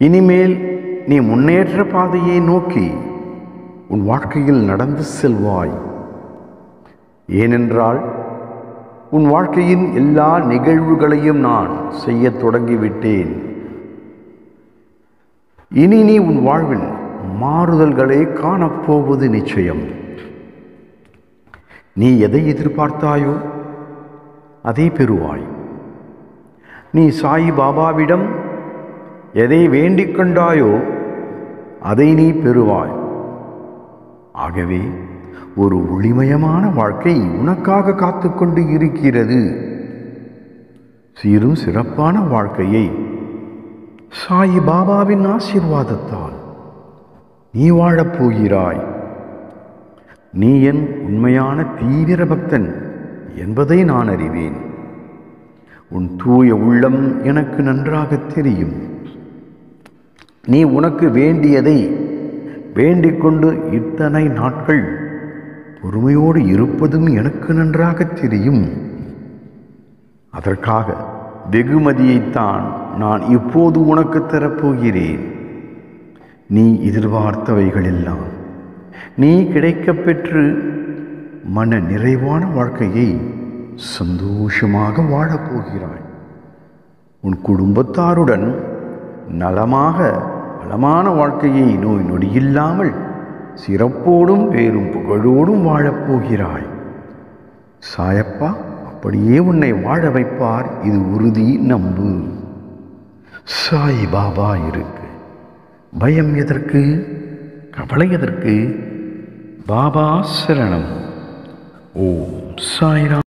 இனிமேல் நீ முன்னேற்ற பாதையை நோக்கி உன் வாழ்க்கையில் நடந்து செல்வாய் ஏனென்றால் உன் வாழ்க்கையின் எல்லா நிகழ்வுகளையும் நான் செய்யத் தொடங்கிவிட்டேன் இனி நீ உன் வாழ்வில் மாறுதல்களை காணப்போவது நிச்சயம் நீ எதை எதிர்பார்த்தாயோ அதை பெறுவாய் நீ சாய் பாபாவிடம் எதை வேண்டிக் கொண்டாயோ அதை நீ பெறுவாய் ஆகவே ஒரு ஒளிமயமான வாழ்க்கை உனக்காக காத்துக்கொண்டு இருக்கிறது சீரும் சிறப்பான வாழ்க்கையை சாய் பாபாவின் ஆசீர்வாதத்தால் நீ வாழப் போகிறாய் நீ என் உண்மையான தீவிர பக்தன் என்பதை நான் அறிவேன் உன் தூய உள்ளம் எனக்கு நன்றாக தெரியும் நீ உனக்கு வேண்டியதை வேண்டிக் கொண்டு இத்தனை நாட்கள் பொறுமையோடு இருப்பதும் எனக்கு நன்றாக தெரியும் அதற்காக வெகுமதியைத்தான் நான் இப்போது உனக்கு தரப்போகிறேன் நீ எதிர்பார்த்தவைகள் எல்லாம் நீ கிடைக்கப் பெற்று மன நிறைவான வாழ்க்கையை சந்தோஷமாக வாழப்போகிறாய் உன் குடும்பத்தாருடன் நலமாக வளமான வாழ்க்கையை நோய் நொடியில்லாமல் சிறப்போடும் பேரும் புகழோடும் வாழப்போகிறாய் சாயப்பா அப்படியே உன்னை வாழ வைப்பார் இது உறுதி நம்பு சாய் பாபா இருக்கு பயம் எதற்கு கவலை எதற்கு பாபா சரணம் ஓம் சாய்ராம்